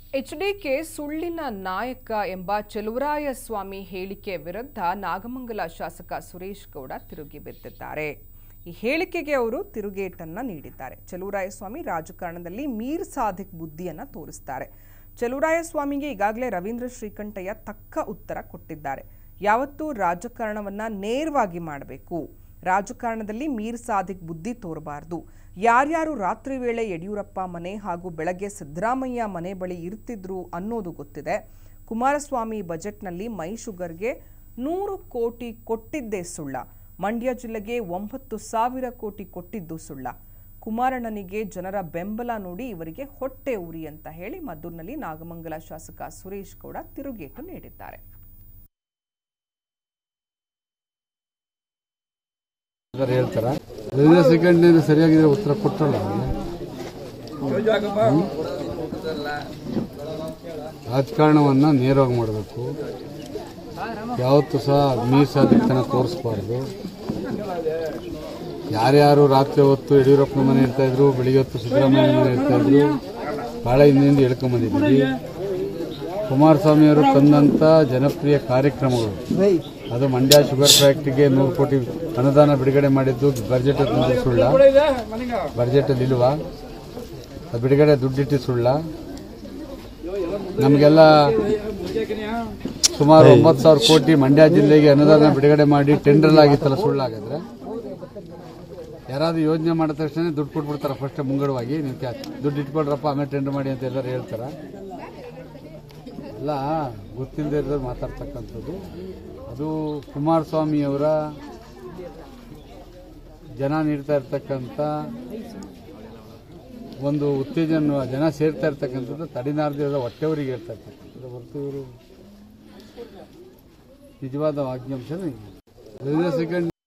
HDK ಸುಳ್ಳಿನ ನಾಯಕ ಎಂಬ ಚಲುವರಾಯಸ್ವಾಮಿ ಹೇಳಿಕೆ ವಿರುದ್ಧ ನಾಗಮಂಗಲ ಶಾಸಕ ಸುರೇಶ್ ಗೌಡ ತಿರುಗಿ ಬಿದ್ದಿದ್ದಾರೆ ಈ ಹೇಳಿಕೆಗೆ ಅವರು ತಿರುಗೇಟನ್ನ ನೀಡಿದ್ದಾರೆ ಚಲುವರಾಯಸ್ವಾಮಿ ರಾಜಕಾರಣದಲ್ಲಿ ಮೀರ್ ಸಾಧಿಕ್ ಬುದ್ಧಿಯನ್ನ ತೋರಿಸ್ತಾರೆ ಚಲುವರಾಯಸ್ವಾಮಿಗೆ ಈಗಾಗಲೇ ರವೀಂದ್ರ ಶ್ರೀಕಂಠಯ್ಯ ತಕ್ಕ ಉತ್ತರ ಕೊಟ್ಟಿದ್ದಾರೆ ಯಾವತ್ತೂ ರಾಜಕಾರಣವನ್ನ ನೇರವಾಗಿ ಮಾಡಬೇಕು ರಾಜಕಾರಣದಲ್ಲಿ ಮೀರ್ ಸಾಧಿಕ್ ಬುದ್ಧಿ ತೋರಬಾರದು ಯಾರ್ಯಾರು ರಾತ್ರಿ ವೇಳೆ ಯಡಿಯೂರಪ್ಪ ಮನೆ ಹಾಗೂ ಬೆಳಗ್ಗೆ ಸಿದ್ದರಾಮಯ್ಯ ಮನೆ ಬಳಿ ಇರ್ತಿದ್ರು ಅನ್ನೋದು ಗೊತ್ತಿದೆ ಕುಮಾರಸ್ವಾಮಿ ಬಜೆಟ್ನಲ್ಲಿ ಮೈ ಶುಗರ್ಗೆ ನೂರು ಕೋಟಿ ಕೊಟ್ಟಿದ್ದೇ ಸುಳ್ಳ ಮಂಡ್ಯ ಜಿಲ್ಲೆಗೆ ಒಂಬತ್ತು ಸಾವಿರ ಕೋಟಿ ಕೊಟ್ಟಿದ್ದು ಸುಳ್ಳ ಕುಮಾರಣ್ಣನಿಗೆ ಜನರ ಬೆಂಬಲ ನೋಡಿ ಇವರಿಗೆ ಹೊಟ್ಟೆ ಉರಿ ಅಂತ ಹೇಳಿ ಮದ್ದೂರಿನಲ್ಲಿ ನಾಗಮಂಗಲ ಶಾಸಕ ಸುರೇಶ್ ಗೌಡ ತಿರುಗೇಟು ನೀಡಿದ್ದಾರೆ ಸರ್ ಹೇಳ್ತಾರ ಹದಿನೈದು ಸೆಕೆಂಡ್ ಸರಿಯಾಗಿದ್ರೆ ಉತ್ತರ ಕೊಟ್ಟಲ್ಲ ಅವ್ರಿಗೆ. ರಾಜಕಾರಣವನ್ನ ನೇರವಾಗಿ ಮಾಡಬೇಕು ಯಾವತ್ತೂ ಸಹ ಮೀಸಾದಿತನ ತೋರಿಸ್ಬಾರ್ದು ಯಾರ್ಯಾರು ರಾತ್ರಿ ಹೊತ್ತು ಯಡಿಯೂರಪ್ಪನ ಮನೆ ಇರ್ತಾ ಇದ್ರು ಬೆಳಿಗ್ಗೆ ಹೊತ್ತು ಸಿದ್ದರಾಮಯ್ಯ ಮನೆ ಇರ್ತಾ ಇದ್ರು ಬಹಳ ಹಿಂದಿನಿಂದ ಹೇಳ್ಕೊಂಬಂದಿದ್ದೀವಿ ಕುಮಾರಸ್ವಾಮಿ ಅವರು ತಂದಂತ ಜನಪ್ರಿಯ ಕಾರ್ಯಕ್ರಮಗಳು ಅದು ಮಂಡ್ಯ ಶುಗರ್ ಫ್ಯಾಕ್ಟ್ರಿಗೆ ನೂರು ಕೋಟಿ ಅನುದಾನ ಬಿಡುಗಡೆ ಮಾಡಿದ್ದು ಬಜೆಟ್ ತಂದು ಸುಳ್ಳ ಬಜೆಟ್ ಅಲ್ಲಿ ಇಲ್ವಾ ಅದು ಬಿಡುಗಡೆ ದುಡ್ಡಿಟ್ಟು ಸುಳ್ಳ ನಮಗೆಲ್ಲ ಸುಮಾರು ಒಂಬತ್ತು ಸಾವಿರ ಕೋಟಿ ಮಂಡ್ಯ ಜಿಲ್ಲೆಗೆ ಅನುದಾನ ಬಿಡುಗಡೆ ಮಾಡಿ ಟೆಂಡರ್ ಆಗಿತ್ತಲ್ಲ ಸುಳ್ಳಾಗಿದ್ರೆ ಯಾರಾದ್ರೂ ಯೋಜನೆ ಮಾಡಿದ ತಕ್ಷಣ ದುಡ್ಡು ಕೊಟ್ಬಿಡ್ತಾರ ಫಸ್ಟ್ ಮುಂಗಡವಾಗಿ ನೀವು ಕ್ಯಾ ದುಡ್ಡು ಇಟ್ಕೊಳ್ರಪ್ಪ ಆಮೇಲೆ ಟೆಂಡರ್ ಮಾಡಿ ಅಂತ ಎಲ್ಲರೂ ಹೇಳ್ತಾರ ಎಲ್ಲ ಗೊತ್ತಿಲ್ಲದೆ ಇರೋದು ಮಾತಾಡ್ತಕ್ಕಂಥದ್ದು ಅದು ಕುಮಾರಸ್ವಾಮಿಯವರ ಜನ ನೀಡ್ತಾ ಇರ್ತಕ್ಕಂಥ ಒಂದು ಉತ್ತೇಜನ ಜನ ಸೇರ್ತಾ ಇರ್ತಕ್ಕಂಥದ್ದು ತಡಿನಾರ್ದಿರದ ಹೊಟ್ಟೆವರಿಗೆ ಹೇಳ್ತಾ ಇರ್ತಕ್ಕಂಥದ್ದು ಹೊರತು ಇವರು ನಿಜವಾದ ವಾಗ್ಯಾಂಶ ಸೆಕೆಂಡ್